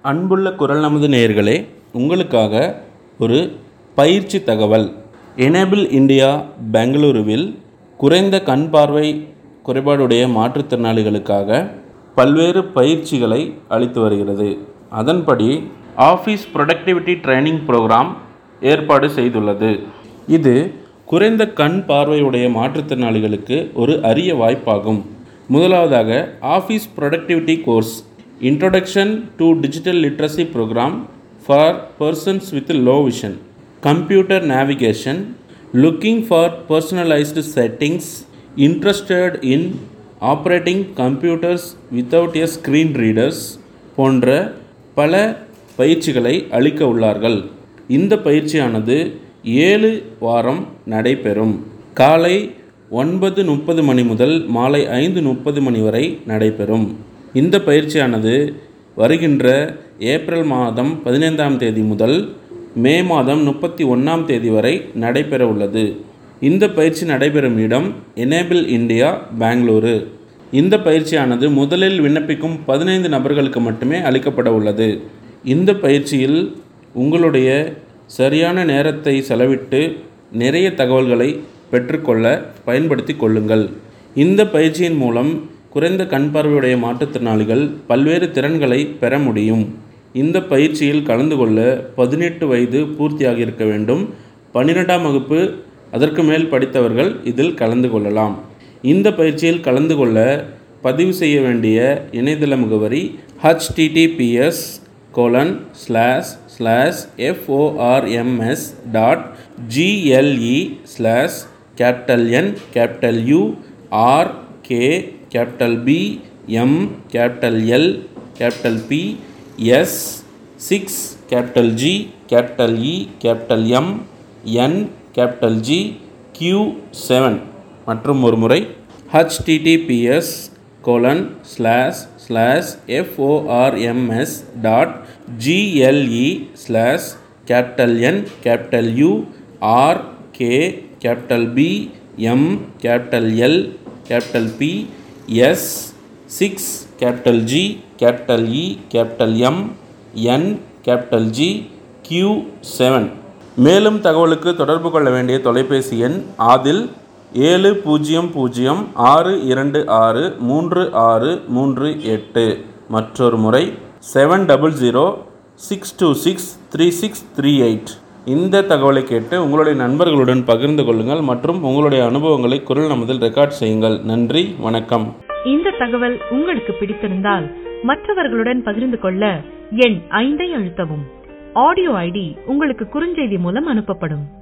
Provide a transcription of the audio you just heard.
அன்புள்ள குரல் நமது நேயர்களே உங்களுக்காக ஒரு பயிற்சி தகவல் எனேபிள் இந்தியா பெங்களூருவில் குறைந்த கண் பார்வை குறைபாடுடைய மாற்றுத்திறனாளிகளுக்காக பல்வேறு பயிற்சிகளை அளித்து வருகிறது அதன்படி ஆஃபீஸ் ப்ரொடக்டிவிட்டி ட்ரைனிங் ப்ரோக்ராம் ஏற்பாடு செய்துள்ளது இது குறைந்த கண் பார்வையுடைய மாற்றுத்திறனாளிகளுக்கு ஒரு அரிய வாய்ப்பாகும் முதலாவதாக office productivity course introduction to digital literacy program for persons with low vision computer navigation looking for personalised settings interested in operating computers without a screen readers போன்ற பல பயிற்சிகளை அளிக்க உள்ளார்கள் இந்த பயிற்சியானது ஏழு வாரம் நடைபெறும் காலை ஒன்பது முப்பது மணி முதல் மாலை ஐந்து முப்பது மணி வரை நடைபெறும் இந்த பயிற்சியானது வருகின்ற ஏப்ரல் மாதம் பதினைந்தாம் தேதி முதல் மே மாதம் முப்பத்தி ஒன்றாம் தேதி வரை நடைபெற உள்ளது இந்த பயிற்சி நடைபெறும் இடம் எனேபிள் இந்தியா பெங்களூரு இந்த பயிற்சியானது முதலில் விண்ணப்பிக்கும் பதினைந்து நபர்களுக்கு மட்டுமே அளிக்கப்பட உள்ளது இந்த பயிற்சியில் உங்களுடைய சரியான நேரத்தை செலவிட்டு நிறைய தகவல்களை பெற்றுக்கொள்ள பயன்படுத்தி கொள்ளுங்கள் இந்த பயிற்சியின் மூலம் குறைந்த கண் பார்வையுடைய மாற்றுத்திறனாளிகள் பல்வேறு திறன்களை பெற முடியும் இந்த பயிற்சியில் கலந்து கொள்ள பதினெட்டு வயது பூர்த்தியாகி இருக்க வேண்டும் பன்னிரெண்டாம் வகுப்பு அதற்கு மேல் படித்தவர்கள் இதில் கலந்து கொள்ளலாம் இந்த பயிற்சியில் கலந்து கொள்ள பதிவு செய்ய வேண்டிய இணையதள முகவரி HTTPS colon slash slash FORMS dot GLE slash capital N capital U R K capital P M capital L capital P S six capital G capital E capital M N capital G Q seven மற்றும் ஒரு முறை HTTPS colon slash slash FORMS dot GLE slash capital N capital U R K capital P M capital L capital P S six capital G capital E capital M N capital G Q seven மேலும் தகவலுக்கு தொடர்பு கொள்ள வேண்டிய தொலைபேசி எண் ஆதில் ஏழு பூஜ்ஜியம் பூஜ்ஜியம் ஆறு இரண்டு ஆறு மூன்று ஆறு மூன்று எட்டு மற்றொரு முறை seven double zero six two six three six three eight இந்த தகவலை கேட்டு உங்களுடைய நண்பர்களுடன் பகிர்ந்து கொள்ளுங்கள் மற்றும் உங்களுடைய அனுபவங்களை குரல் நமதில் ரெக்கார்ட் செய்யுங்கள் நன்றி வணக்கம் இந்த தகவல் உங்களுக்கு பிடித்திருந்தால் மற்றவர்களுடன் பகிர்ந்து கொள்ள எண் ஐந்தை அழுத்தவும் ஆடியோ ஐடி உங்களுக்கு குறுஞ்செய்தி மூலம் அனுப்பப்படும்